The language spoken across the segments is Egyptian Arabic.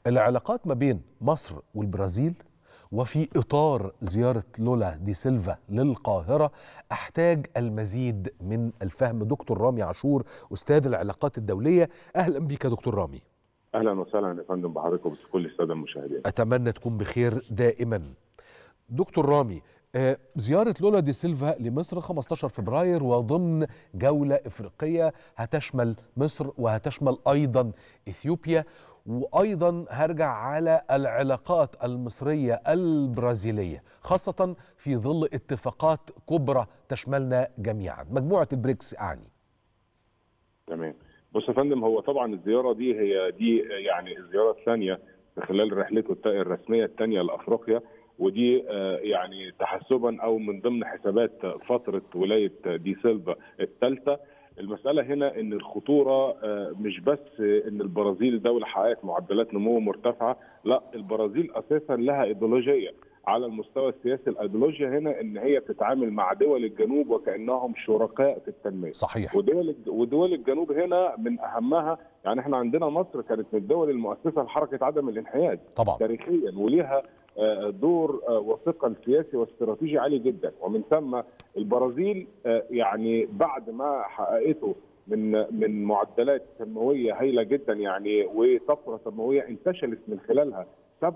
العلاقات ما بين مصر والبرازيل وفي إطار زيارة لولا دي سيلفا للقاهرة أحتاج المزيد من الفهم دكتور رامي عاشور أستاذ العلاقات الدولية أهلا بك دكتور رامي اهلا وسهلا يا فندم بحضرتك وبكل الساده المشاهدين أتمنى تكون بخير دائما دكتور رامي آه، زيارة لولا دي سيلفا لمصر 15 فبراير وضمن جولة إفريقية هتشمل مصر وهتشمل أيضا إثيوبيا وأيضا هرجع على العلاقات المصرية البرازيلية خاصة في ظل اتفاقات كبرى تشملنا جميعا مجموعة البريكس أعني تمام بص يا فندم هو طبعا الزياره دي هي دي يعني الزياره الثانيه في خلال رحلته الت- الرسميه الثانيه لافريقيا ودي آه، يعني تحسبا او من ضمن حسابات فتره ولايه دي سيلفا الثالثه المساله هنا ان الخطوره آه، مش بس ان البرازيل دوله حققت معدلات نمو مرتفعه لا البرازيل اساسا لها ايديولوجيه على المستوى السياسي الايديولوجيا هنا ان هي بتتعامل مع دول الجنوب وكانهم شركاء في التنميه صحيح ودول الج- ودول الجنوب هنا من اهمها يعني احنا عندنا مصر كانت من الدول المؤسسه لحركه عدم الانحياز طبعا تاريخيا وليها آه، دور آه، وثقل سياسي واستراتيجي عالي جدا ومن ثم البرازيل آه، يعني بعد ما حققته من من معدلات تنمويه هائله جدا يعني وطفره تنمويه انتشلت من خلالها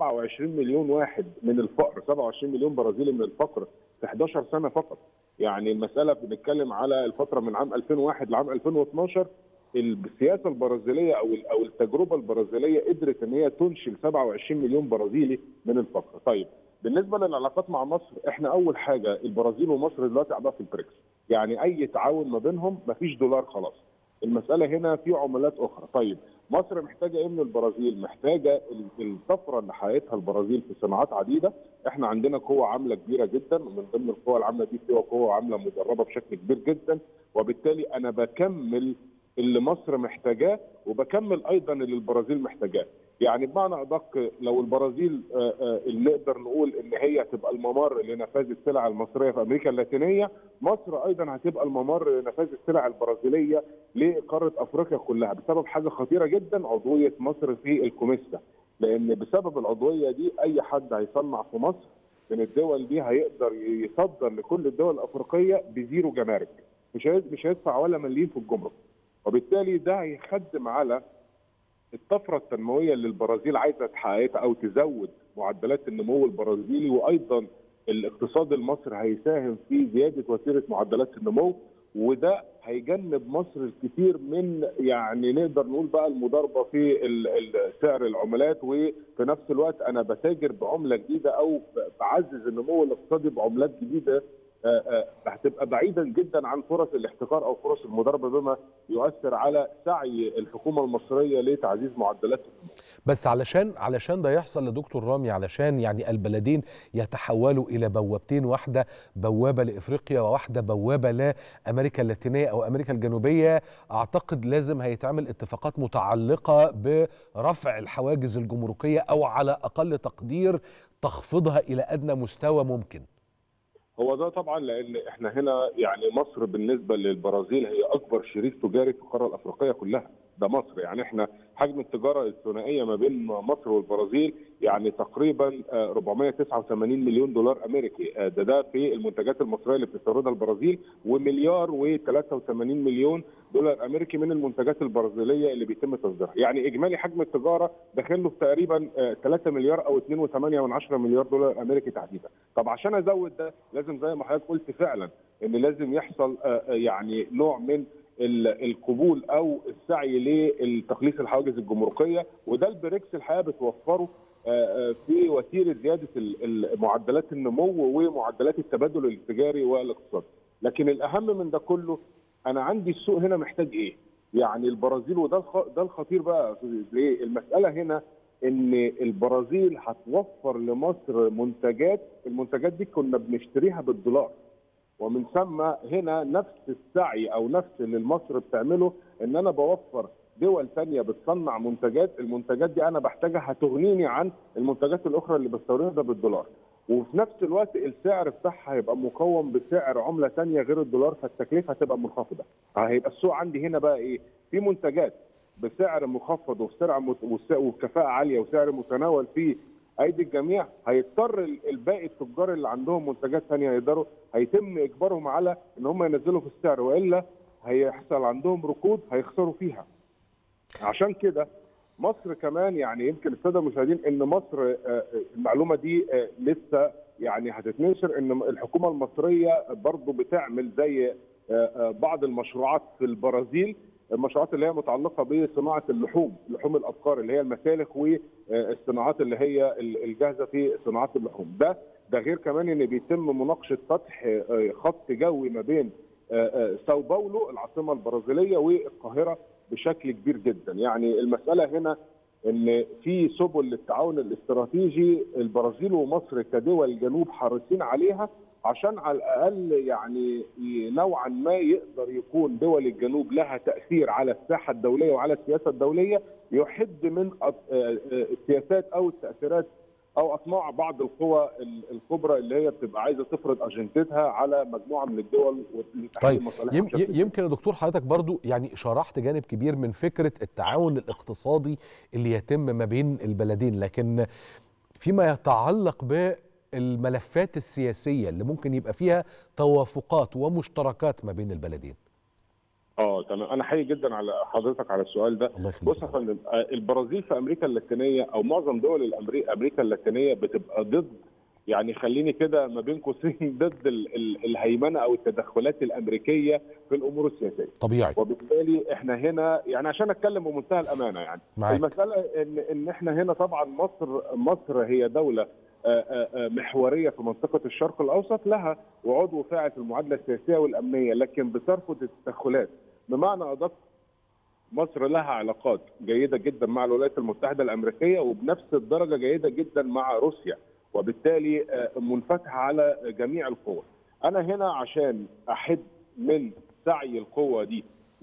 27 مليون واحد من الفقر 27 مليون برازيلي من الفقر في 11 سنه فقط يعني المساله بنتكلم على الفتره من عام 2001 لعام 2012 السياسه البرازيليه او او التجربه البرازيليه قدرت ان هي تنشل 27 مليون برازيلي من الفقر. طيب بالنسبه للعلاقات مع مصر احنا اول حاجه البرازيل ومصر دلوقتي اعضاء في البريكس. يعني اي تعاون ما بينهم مفيش دولار خلاص. المساله هنا في عملات اخرى. طيب مصر محتاجه ايه من البرازيل؟ محتاجه ال- الطفره اللي حققتها البرازيل في صناعات عديده، احنا عندنا قوه عامله كبيره جدا ومن ضمن القوى العامله دي في قوه عامله مدربه بشكل كبير جدا وبالتالي انا بكمل اللي مصر محتاجاه وبكمل ايضا اللي البرازيل محتاجاه يعني بمعنى ادق لو البرازيل آه، آه، اللي نقدر نقول ان هي تبقى الممر لنفاذ السلع المصريه في امريكا اللاتينيه مصر ايضا هتبقى الممر لنفاذ السلع البرازيليه لقاره افريقيا كلها بسبب حاجه خطيره جدا عضويه مصر في الكوميسا لان بسبب العضويه دي اي حد هيصنع في مصر من الدول دي هيقدر يصدر لكل الدول الافريقيه بزيرو جمارك مش هي- مش هيدفع ولا مليم في الجمرك وبالتالي ده هيخدم على الطفره التنمويه اللي البرازيل عايزه تحققها او تزود معدلات النمو البرازيلي وايضا الاقتصاد المصري هيساهم في زياده وتيره معدلات النمو وده هيجنب مصر الكثير من يعني نقدر نقول بقى المضاربه في ال- ال- سعر العملات وفي نفس الوقت انا بتاجر بعمله جديده او بعزز النمو الاقتصادي بعملات جديده آه، آه، هتبقى بعيدا جدا عن فرص الاحتكار او فرص المضاربه بما يؤثر على سعي الحكومه المصريه لتعزيز معدلات النمو. بس علشان علشان ده يحصل لدكتور رامي علشان يعني البلدين يتحولوا الى بوابتين واحده بوابه لافريقيا وواحده بوابه لامريكا اللاتينيه او امريكا الجنوبيه اعتقد لازم هيتعمل اتفاقات متعلقه برفع الحواجز الجمركيه او على اقل تقدير تخفيضها الى ادنى مستوى ممكن هو ده طبعا لان احنا هنا يعني مصر بالنسبه للبرازيل هي اكبر شريك تجاري في القاره الافريقيه كلها ده مصر يعني احنا حجم التجاره الثنائيه ما بين مصر والبرازيل يعني تقريبا آه، 489 مليون دولار امريكي آه، ده ده في المنتجات المصريه اللي بتستوردها البرازيل ومليار و83 مليون دولار امريكي من المنتجات البرازيليه اللي بيتم تصديرها يعني اجمالي حجم التجاره داخل له في تقريبا آه، 3 مليار او 2.8 مليار دولار امريكي تحديدا طب عشان ازود ده لازم زي ما حضرتك قلت فعلا ان لازم يحصل آه، آه، يعني نوع من ال- القبول او السعي لتقليص الحواجز الجمركيه وده البريكس الحقيقه بتوفره آه، آه، في وسيله زياده ال- ال- معدلات النمو ومعدلات التبادل التجاري والاقتصادي لكن الاهم من ده كله انا عندي السوق هنا محتاج ايه يعني البرازيل وده الخ- ده الخطير بقى يا أستاذ ليه المساله هنا ان البرازيل هتوفر لمصر منتجات المنتجات دي كنا بنشتريها بالدولار ومن ثم هنا نفس السعي او نفس اللي مصر بتعمله ان انا بوفر دول تانية بتصنع منتجات المنتجات دي انا بحتاجها هتغنيني عن المنتجات الاخرى اللي بستوردها بالدولار وفي نفس الوقت السعر بتاعها هيبقى مقوم بسعر عمله تانية غير الدولار فالتكلفه هتبقى منخفضه هيبقى السوق عندي هنا بقى ايه في منتجات بسعر مخفض وبسرعه مت... وس- وبكفاءه عاليه وسعر متناول في ايدي الجميع هيضطر ال- الباقي التجار اللي عندهم منتجات ثانيه يقدروا هيتم اجبارهم على ان هم ينزلوا في السعر والا هيحصل عندهم ركود هيخسروا فيها. عشان كده مصر كمان يعني يمكن الساده المشاهدين ان مصر آه، آه، المعلومه دي آه، لسه يعني هتتنشر ان الحكومه المصريه برضو بتعمل زي آه، آه، بعض المشروعات في البرازيل المشروعات اللي هي متعلقه بصناعه اللحوم لحوم الابقار اللي هي المسالخ والصناعات اللي هي الجاهزه في صناعات اللحوم ده ده غير كمان ان بيتم مناقشه فتح آه، خط جوي ما بين آه، آه، ساو باولو العاصمه البرازيليه والقاهره بشكل كبير جدا يعني المساله هنا ان في سبل للتعاون الاستراتيجي البرازيل ومصر كدول جنوب حريصين عليها عشان على الاقل يعني نوعا ما يقدر يكون دول الجنوب لها تاثير على الساحه الدوليه وعلى السياسه الدوليه يحد من أط- آه، آه، السياسات او التاثيرات او اطماع بعض القوى ال- الكبرى اللي هي بتبقى عايزه تفرض اجندتها على مجموعه من الدول وتحقيق طيب مصالحها يم بشكل يمكن يا دكتور حضرتك برضو يعني شرحت جانب كبير من فكرة التعاون الاقتصادي اللي يتم ما بين البلدين لكن فيما يتعلق بالملفات السياسية اللي ممكن يبقى فيها توافقات ومشتركات ما بين البلدين اه تمام انا حقيقي جدا على حضرتك على السؤال ده الله يخليك بص يا فندم آه، البرازيل في امريكا اللاتينيه او معظم دول الأمري- امريكا اللاتينيه بتبقى ضد يعني خليني كده ما بين قوسين ضد ال- ال- الهيمنه او التدخلات الامريكيه في الامور السياسيه طبيعي وبالتالي احنا هنا يعني عشان اتكلم بمنتهى الامانه يعني معاك المساله ان ان احنا هنا طبعا مصر مصر هي دوله آه، آه، آه، محوريه في منطقه الشرق الاوسط لها وعود وفاعل في المعادله السياسيه والامنيه لكن بترفض التدخلات بمعنى ادق مصر لها علاقات جيده جدا مع الولايات المتحده الامريكيه وبنفس الدرجه جيده جدا مع روسيا وبالتالي آه، منفتحه على جميع القوى. انا هنا عشان احد من سعي القوى دي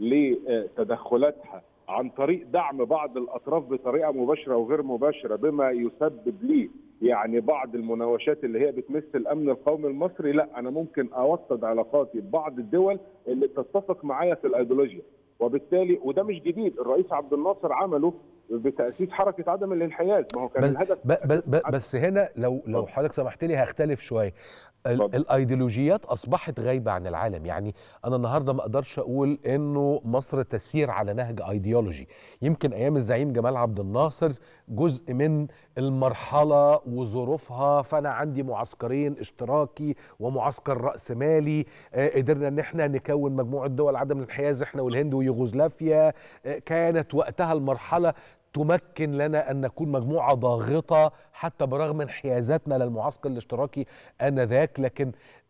لتدخلاتها عن طريق دعم بعض الاطراف بطريقه مباشره وغير مباشره بما يسبب لي يعني بعض المناوشات اللي هي بتمس الامن القومي المصري لا انا ممكن اوطد علاقاتي ببعض الدول اللي تتفق معايا في الايديولوجيا وبالتالي وده مش جديد الرئيس عبد الناصر عمله بتاسيس حركه عدم الانحياز ما هو كان بس, الهدف ب ب ب بس هنا لو لو اتفضل. حضرتك سمحت لي هختلف شويه ال- اتفضل. الايديولوجيات اصبحت غايبه عن العالم يعني انا النهارده ما اقدرش اقول انه مصر تسير على نهج ايديولوجي يمكن ايام الزعيم جمال عبد الناصر جزء من المرحله وظروفها فانا عندي معسكرين اشتراكي ومعسكر راسمالي آه، قدرنا ان احنا نكون مجموعه دول عدم الانحياز احنا والهند ويوغوسلافيا آه، كانت وقتها المرحله تمكن لنا ان نكون مجموعه ضاغطه حتى برغم انحيازاتنا للمعسكر الاشتراكي انذاك لكن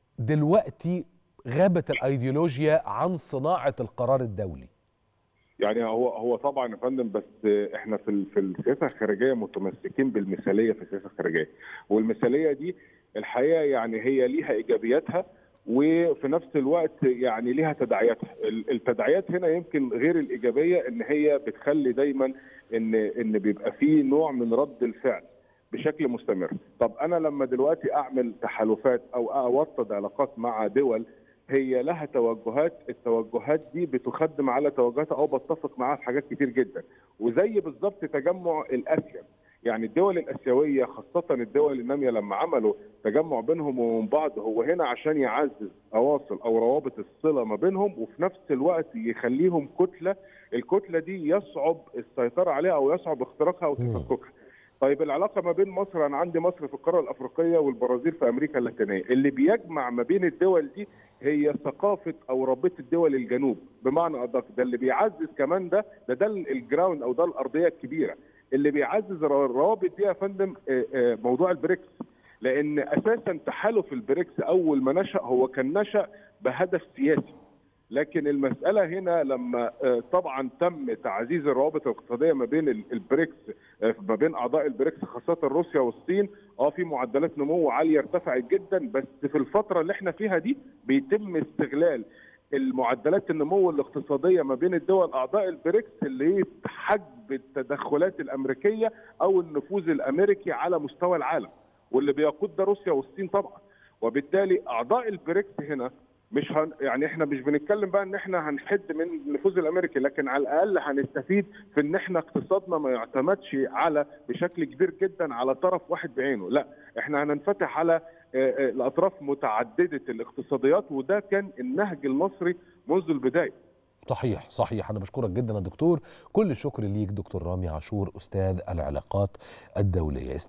دلوقتي غابت الايديولوجيا عن صناعه القرار الدولي يعني هو هو طبعا يا فندم بس احنا في ال- في السياسه الخارجيه متمسكين بالمثاليه في السياسه الخارجيه والمثاليه دي الحقيقه يعني هي ليها ايجابياتها وفي نفس الوقت يعني ليها تداعياتها ال- التداعيات هنا يمكن غير الايجابيه ان هي بتخلي دايما ان ان بيبقى في نوع من رد الفعل بشكل مستمر طب انا لما دلوقتي اعمل تحالفات او اوطد علاقات مع دول هي لها توجهات التوجهات دي بتخدم على توجهاتها او بتفق معاها في حاجات كتير جدا وزي بالظبط تجمع الاسيا يعني الدول الاسيويه خاصه الدول الناميه لما عملوا تجمع بينهم وبين بعض هو هنا عشان يعزز اواصر او روابط الصله ما بينهم وفي نفس الوقت يخليهم كتله الكتله دي يصعب السيطره عليها او يصعب اختراقها او مم. تفككها طيب العلاقه ما بين مصر انا عندي مصر في القاره الافريقيه والبرازيل في امريكا اللاتينيه اللي بيجمع ما بين الدول دي هي ثقافه او رابطه دول الجنوب بمعنى ادق ده اللي بيعزز كمان ده ده ده الجراوند او ده الارضيه الكبيره اللي بيعزز الروابط دي يا فندم آه، آه، موضوع البريكس لان اساسا تحالف البريكس اول ما نشا هو كان نشا بهدف سياسي لكن المساله هنا لما آه، طبعا تم تعزيز الروابط الاقتصاديه ما بين ال- البريكس آه، ما بين اعضاء البريكس خاصه روسيا والصين اه في معدلات نمو عاليه ارتفعت جدا بس في الفتره اللي احنا فيها دي بيتم استغلال المعدلات النمو الاقتصاديه ما بين الدول اعضاء البريكس اللي هي حجب التدخلات الامريكيه او النفوذ الامريكي على مستوى العالم واللي بيقود ده روسيا والصين طبعا وبالتالي اعضاء البريكس هنا مش هن يعني احنا مش بنتكلم بقى ان احنا هنحد من النفوذ الامريكي لكن على الاقل هنستفيد في ان احنا اقتصادنا ما يعتمدش على بشكل كبير جدا على طرف واحد بعينه لا احنا هننفتح على الاطراف متعدده الاقتصاديات وده كان النهج المصري منذ البدايه صحيح صحيح انا بشكرك جدا يا دكتور كل الشكر ليك دكتور رامي عاشور استاذ العلاقات الدوليه